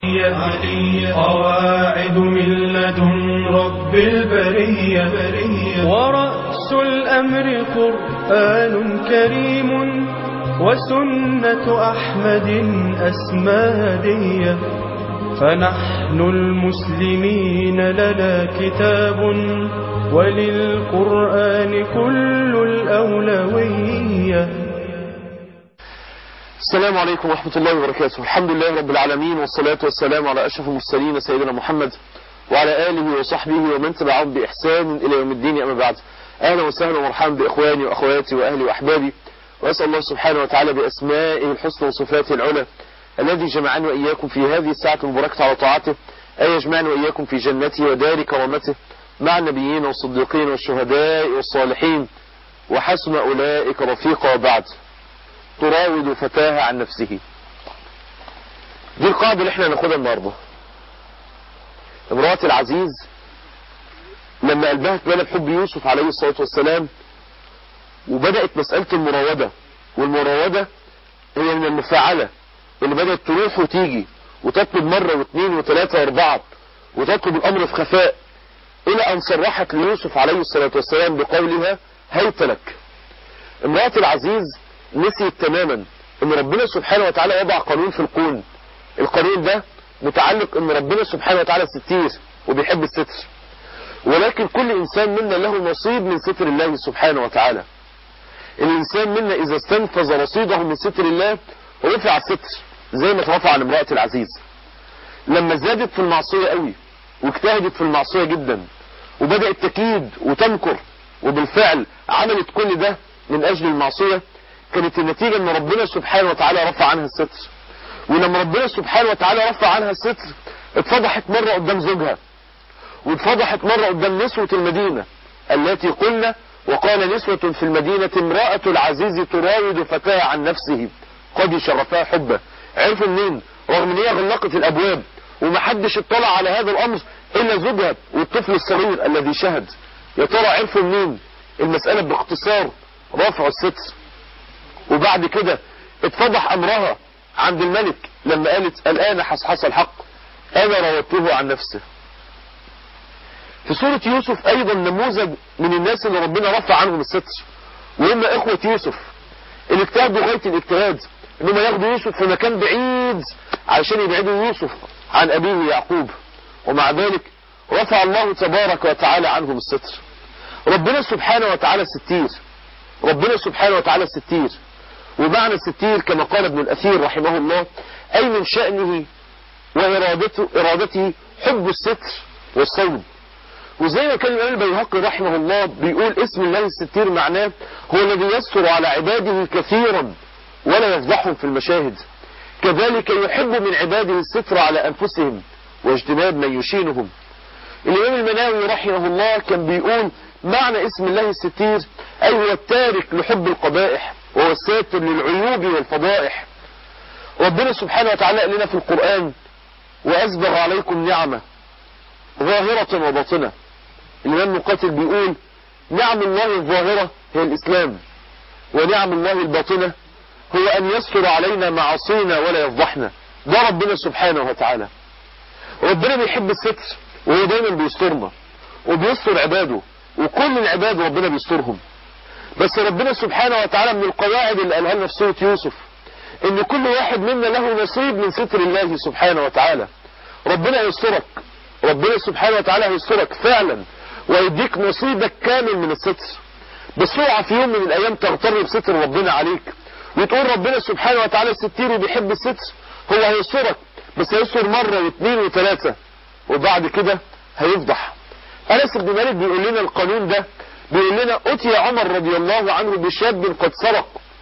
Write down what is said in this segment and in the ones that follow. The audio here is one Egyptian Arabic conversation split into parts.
قواعد من لدن رب البرية ورأس الأمر قرآن كريم وسنة أحمد أسمادية فنحن المسلمين لنا كتاب وللقرآن كل الأولوية السلام عليكم ورحمة الله وبركاته الحمد لله رب العالمين والصلاة والسلام على أشرف المرسلين سيدنا محمد وعلى آله وصحبه ومن تبعهم بإحسان إلى يوم الدين أما بعد أهلا وسهلا ومرحبا بإخواني وأخواتي وأهلي وأحبابي وأسأل الله سبحانه وتعالى بأسمائه الحسنى وصفاته العلى الذي جمعني وإياكم في هذه الساعة المباركة على طاعته أن يجمعني وإياكم في جنته ودار كرامته مع النبيين والصديقين والشهداء والصالحين وحسن أولئك رفيقا وبعد تراود فتاها عن نفسه دي القاعدة اللي احنا هناخدها النهاردة امرأة العزيز لما قلبها اتملى بحب يوسف عليه الصلاة والسلام وبدأت مسألة المراودة والمراودة هي من المفاعلة اللي بدأت تروح وتيجي وتطلب مرة واثنين وثلاثة واربعة وتطلب الامر في خفاء الى ان صرحت ليوسف عليه الصلاة والسلام بقولها هيت لك امرأة العزيز نسيت تماما ان ربنا سبحانه وتعالى وضع قانون في الكون القانون ده متعلق ان ربنا سبحانه وتعالى ستير وبيحب الستر ولكن كل انسان منا له نصيب من ستر الله سبحانه وتعالى الانسان منا اذا استنفذ رصيده من ستر الله رفع الستر زي ما اترفع عن امرأة العزيز لما زادت في المعصية قوي واجتهدت في المعصية جدا وبدأت تكيد وتنكر وبالفعل عملت كل ده من اجل المعصية كانت النتيجة ان ربنا سبحانه وتعالى رفع عنها الستر ولما ربنا سبحانه وتعالى رفع عنها الستر اتفضحت مرة قدام زوجها واتفضحت مرة قدام نسوة المدينة التي قلنا وقال نسوة في المدينة امرأة العزيز تراود فتاة عن نفسه قد شرفها حبه عرفوا منين رغم ان هي غلقت الابواب ومحدش اطلع على هذا الامر الا زوجها والطفل الصغير الذي شهد يا ترى عرفوا منين المسألة باختصار رفع الستر وبعد كده اتفضح امرها عند الملك لما قالت الان حصحص الحق انا راودته عن نفسه في سورة يوسف ايضا نموذج من الناس اللي ربنا رفع عنهم الستر وهم اخوة يوسف اللي اجتهدوا غاية الاجتهاد انهم ياخدوا يوسف في مكان بعيد علشان يبعدوا يوسف عن ابيه يعقوب ومع ذلك رفع الله تبارك وتعالى عنهم الستر ربنا سبحانه وتعالى ستير ربنا سبحانه وتعالى ستير ومعنى الستير كما قال ابن الأثير رحمه الله أي من شأنه وإرادته إرادته حب الستر والصوم وزي ما كان الإمام البيهقي رحمه الله بيقول اسم الله الستير معناه هو الذي يستر على عباده كثيرا ولا يفضحهم في المشاهد كذلك يحب من عباده الستر على أنفسهم واجتناب من يشينهم الإمام المناوي رحمه الله كان بيقول معنى اسم الله الستير أي هو التارك لحب القبائح وهو الساتر للعيوب والفضائح ربنا سبحانه وتعالى قال لنا في القرآن وأسبغ عليكم نعمة ظاهرة وباطنة الإمام مقاتل بيقول نعم الله الظاهرة هي الإسلام ونعم الله الباطنة هو أن يستر علينا معاصينا ولا يفضحنا ده ربنا سبحانه وتعالى ربنا بيحب الستر وهو دايما بيسترنا وبيستر عباده وكل العباد ربنا بيسترهم بس ربنا سبحانه وتعالى من القواعد اللي قالها لنا في سورة يوسف ان كل واحد منا له نصيب من ستر الله سبحانه وتعالى ربنا يسترك ربنا سبحانه وتعالى هيسترك فعلا ويديك نصيبك كامل من الستر بس اوعى في يوم من الايام تغتر بستر ربنا عليك وتقول ربنا سبحانه وتعالى ستير وبيحب الستر هو هيسترك بس هيستر مرة واثنين وثلاثة وبعد كده هيفضح انس بن مالك بيقول لنا القانون ده بيقول لنا اتي عمر رضي الله عنه بشاب قد سرق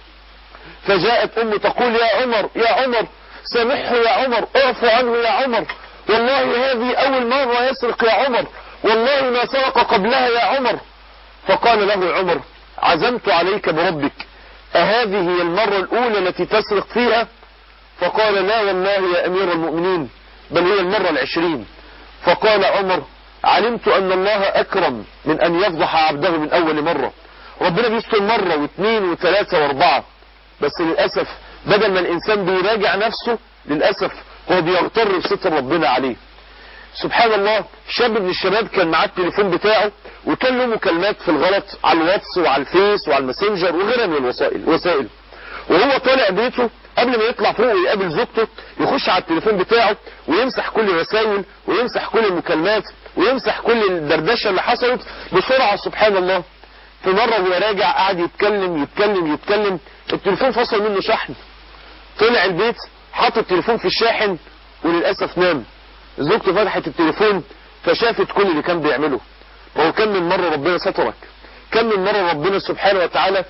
فجاءت امه تقول يا عمر يا عمر سامحه يا عمر اعفو عنه يا عمر والله هذه اول مرة يسرق يا عمر والله ما سرق قبلها يا عمر فقال له عمر عزمت عليك بربك أهذه هي المرة الأولى التي تسرق فيها فقال لا والله يا أمير المؤمنين بل هي المرة العشرين فقال عمر علمت أن الله أكرم من أن يفضح عبده من أول مرة ربنا بيستر مرة واثنين وثلاثة واربعة بس للأسف بدل ما الإنسان بيراجع نفسه للأسف هو بيغتر بستر ربنا عليه سبحان الله شاب من الشباب كان معاه التليفون بتاعه وكان له مكالمات في الغلط على الواتس وعلى الفيس وعلى الماسنجر وغيرها من الوسائل وسائل وهو طالع بيته قبل ما يطلع فوق ويقابل زوجته يخش على التليفون بتاعه ويمسح كل الرسائل ويمسح كل المكالمات ويمسح كل الدردشه اللي حصلت بسرعه سبحان الله في مره وهو راجع قاعد يتكلم يتكلم يتكلم التليفون فصل منه شحن طلع البيت حط التليفون في الشاحن وللاسف نام زوجته فتحت التليفون فشافت كل اللي كان بيعمله وهو كم من مرة ربنا سترك كم من مرة ربنا سبحانه وتعالى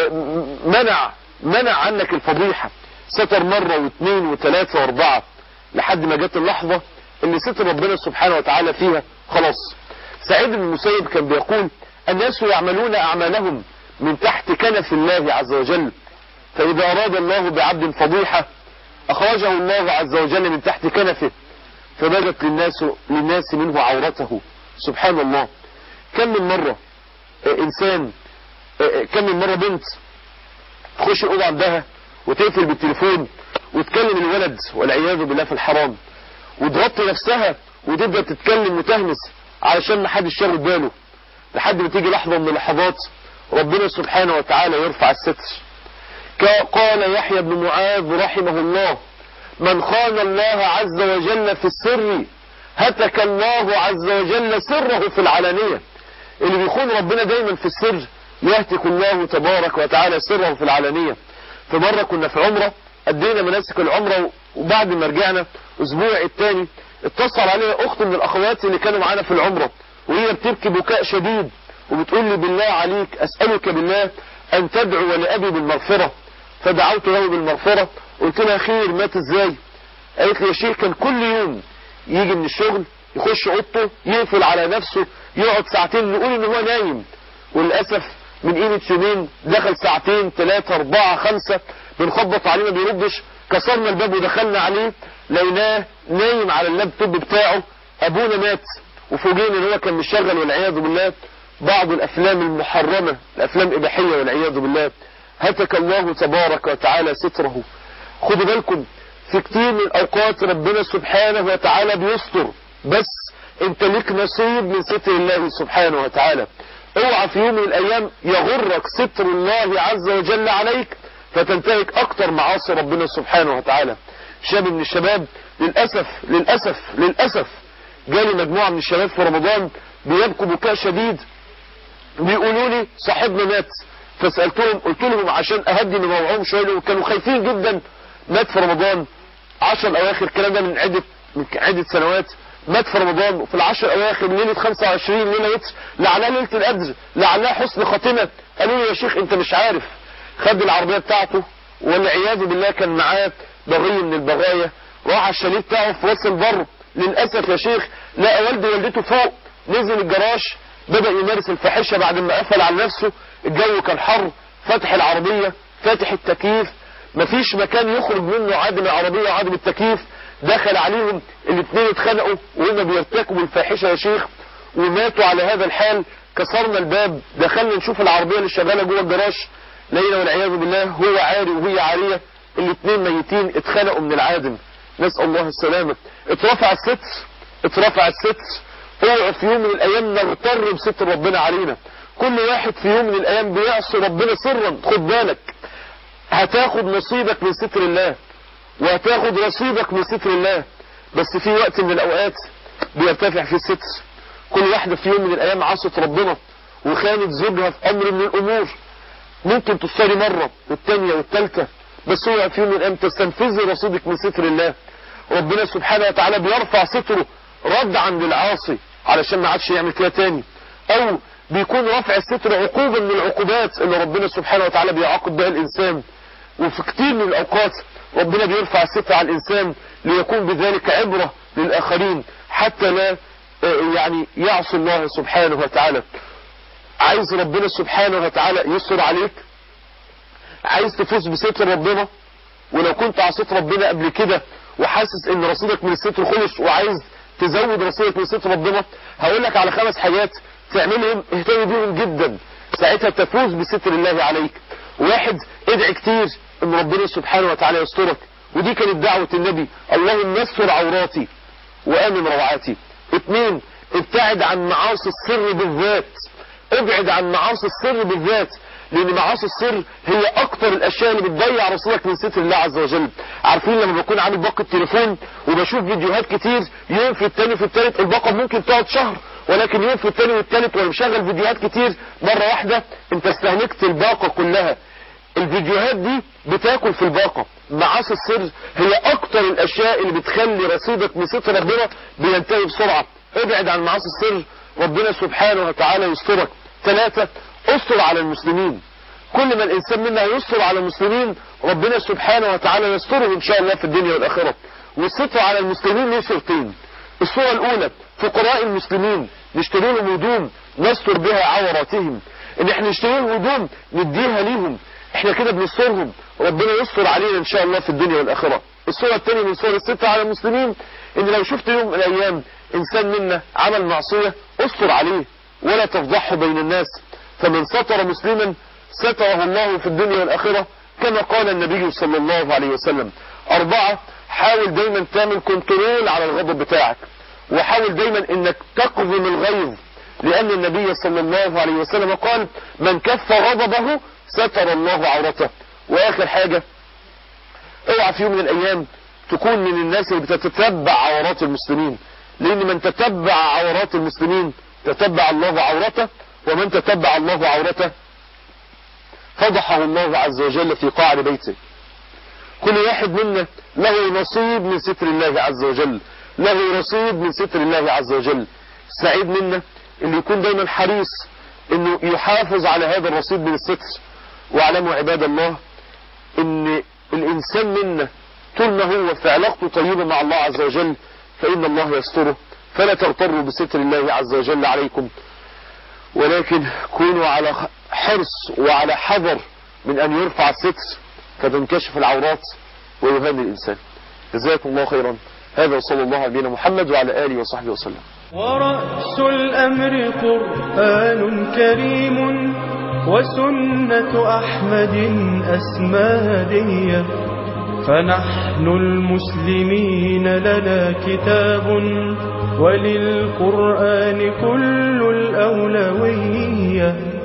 منع منع عنك الفضيحة ستر مرة واثنين وثلاثة واربعة لحد ما جت اللحظة اللي ستر ربنا سبحانه وتعالى فيها خلاص سعيد بن المسيب كان بيقول الناس يعملون أعمالهم من تحت كنف الله عز وجل فإذا أراد الله بعبد فضيحة أخرجه الله عز وجل من تحت كنفه فبدت للناس للناس منه عورته سبحان الله كم من مرة إنسان كم من مرة بنت تخش الأوضة عندها وتقفل بالتليفون وتكلم الولد والعياذ بالله في الحرام وتغطي نفسها وتبدأ تتكلم وتهمس علشان ما حدش ياخد باله لحد ما تيجي لحظة من اللحظات ربنا سبحانه وتعالى يرفع الستر قال يحيى بن معاذ رحمه الله من خان الله عز وجل في السر هتك الله عز وجل سره في العلانية اللي بيخون ربنا دايما في السر يهتك الله تبارك وتعالى سره في العلانية في مرة كنا في عمرة أدينا مناسك العمرة وبعد ما رجعنا أسبوع التاني اتصل علينا أخت من الأخوات اللي كانوا معانا في العمرة وهي بتبكي بكاء شديد وبتقول لي بالله عليك أسألك بالله أن تدعو لأبي بالمغفرة فدعوت له بالمغفرة قلت لها خير مات ازاي قالت لي يا شيخ كان كل يوم يجي من الشغل يخش اوضته يقفل على نفسه يقعد ساعتين نقول ان هو نايم وللاسف من قيمة يومين دخل ساعتين ثلاثة أربعة خمسة بنخبط عليه ما بيردش كسرنا الباب ودخلنا عليه لقيناه نايم على اللابتوب بتاعه أبونا مات وفوجئنا ان هو كان مشغل والعياذ بالله بعض الأفلام المحرمة الأفلام إباحية والعياذ بالله هتك الله تبارك وتعالى ستره خدوا بالكم في كتير من الأوقات ربنا سبحانه وتعالى بيستر بس انت ليك نصيب من ستر الله سبحانه وتعالى اوعى في يوم من الأيام يغرك ستر الله عز وجل عليك فتنتهك أكتر معاصي ربنا سبحانه وتعالى شاب من الشباب للأسف للأسف للأسف جالي مجموعة من الشباب في رمضان بيبكوا بكاء شديد بيقولوا لي صاحبنا مات فسألتهم قلت لهم عشان أهدي من موضوعهم شوية وكانوا خايفين جدا مات في رمضان عشر الأواخر الكلام ده من عدة من عدة سنوات مات في رمضان وفي العشر الأواخر ليلة 25 ليلة يتر لعلها ليلة القدر لعلها حسن خاتمة قالوا لي يا شيخ أنت مش عارف خد العربية بتاعته والعياذ بالله كان معاه بغي من البغايا راح على الشاليه بتاعه في وسط البر للأسف يا شيخ لقى والده ووالدته فوق نزل الجراج بدأ يمارس الفاحشة بعد ما قفل على نفسه الجو كان حر فتح العربية فاتح التكييف مفيش مكان يخرج منه عادم العربية وعادم التكييف دخل عليهم الاثنين اتخنقوا وهم بيرتكبوا الفاحشة يا شيخ وماتوا على هذا الحال كسرنا الباب دخلنا نشوف العربية اللي شغالة جوه الجراج لقينا والعياذ بالله هو عاري وهي عارية الاثنين ميتين اتخنقوا من العادم نسأل الله السلامة اترفع الستر اترفع الستر اوعى في يوم من الايام نغتر بستر ربنا علينا كل واحد في يوم من الايام بيعصي ربنا سرا خد بالك هتاخد نصيبك من ستر الله وهتاخد رصيدك من ستر الله بس في وقت من الاوقات بيرتفع في الستر كل واحدة في يوم من الايام عصت ربنا وخانت زوجها في امر من الامور ممكن تصاري مرة والتانية والتالتة بس هو في يوم من الايام تستنفذي رصيدك من ستر الله ربنا سبحانه وتعالى بيرفع ستره ردعا للعاصي علشان ما عادش يعمل كده تاني او بيكون رفع الستر عقوبة من العقوبات اللي ربنا سبحانه وتعالى بيعاقب بها الانسان وفي كتير من الاوقات ربنا بيرفع الستر على الانسان ليكون بذلك عبرة للاخرين حتى لا يعني يعصي الله سبحانه وتعالى عايز ربنا سبحانه وتعالى يستر عليك عايز تفوز بستر ربنا ولو كنت عصيت ربنا قبل كده وحاسس ان رصيدك من الستر خلص وعايز تزود رصيدك من ستر ربنا هقول لك على خمس حاجات تعملهم اهتم بيهم جدا ساعتها تفوز بستر الله عليك واحد ادعي كتير ان ربنا سبحانه وتعالى يسترك ودي كانت دعوة النبي اللهم استر عوراتي وامن روعاتي اثنين ابتعد عن معاصي السر بالذات ابعد عن معاصي السر بالذات لان معاصي السر هي اكتر الاشياء اللي بتضيع رسولك من ستر الله عز وجل عارفين لما بكون عامل باقة تليفون وبشوف فيديوهات كتير يوم في التاني في التالت الباقة ممكن تقعد شهر ولكن يوم في التاني والتالت وانا مشغل فيديوهات كتير مرة واحدة انت استهلكت الباقة كلها الفيديوهات دي بتاكل في الباقة معاصي السر هي اكتر الاشياء اللي بتخلي رصيدك من ستر ربنا بينتهي بسرعة ابعد عن معاصي السر ربنا سبحانه وتعالى يسترك ثلاثة استر على المسلمين كل ما الانسان منا يستر على المسلمين ربنا سبحانه وتعالى يستره ان شاء الله في الدنيا والاخرة والستر على المسلمين له صورتين الصورة الاولى فقراء المسلمين نشتري لهم هدوم نستر بها عوراتهم ان احنا نشتري لهم هدوم نديها ليهم احنا كده بنسترهم ربنا يستر علينا ان شاء الله في الدنيا والاخرة الصورة الثانية من صور الستر على المسلمين ان لو شفت يوم من الايام انسان منا عمل معصية استر عليه ولا تفضحه بين الناس فمن ستر مسلما ستره الله في الدنيا والآخرة كما قال النبي صلى الله عليه وسلم أربعة حاول دايما تعمل كنترول على الغضب بتاعك وحاول دايما انك تقضم الغيظ لأن النبي صلى الله عليه وسلم قال من كف غضبه ستر الله عورته وآخر حاجة اوعى في يوم من الأيام تكون من الناس اللي بتتتبع عورات المسلمين لأن من تتبع عورات المسلمين تتبع الله عورته ومن تتبع الله عورته فضحه الله عز وجل في قعر بيته كل واحد منا له نصيب من ستر الله عز وجل له رصيد من ستر الله عز وجل السعيد منا اللي يكون دايما حريص انه يحافظ على هذا الرصيد من الستر واعلموا عباد الله ان الانسان منا طول ما هو في علاقته طيبة مع الله عز وجل فان الله يستره فلا تغتروا بستر الله عز وجل عليكم ولكن كونوا على حرص وعلى حذر من أن يرفع الستر فتنكشف العورات ويهان الإنسان جزاكم الله خيرا هذا وصلى الله على نبينا محمد وعلى آله وصحبه وسلم ورأس الأمر قرآن كريم وسنة أحمد أسمادية فنحن المسلمين لنا كتاب وللقرآن كل الأولوية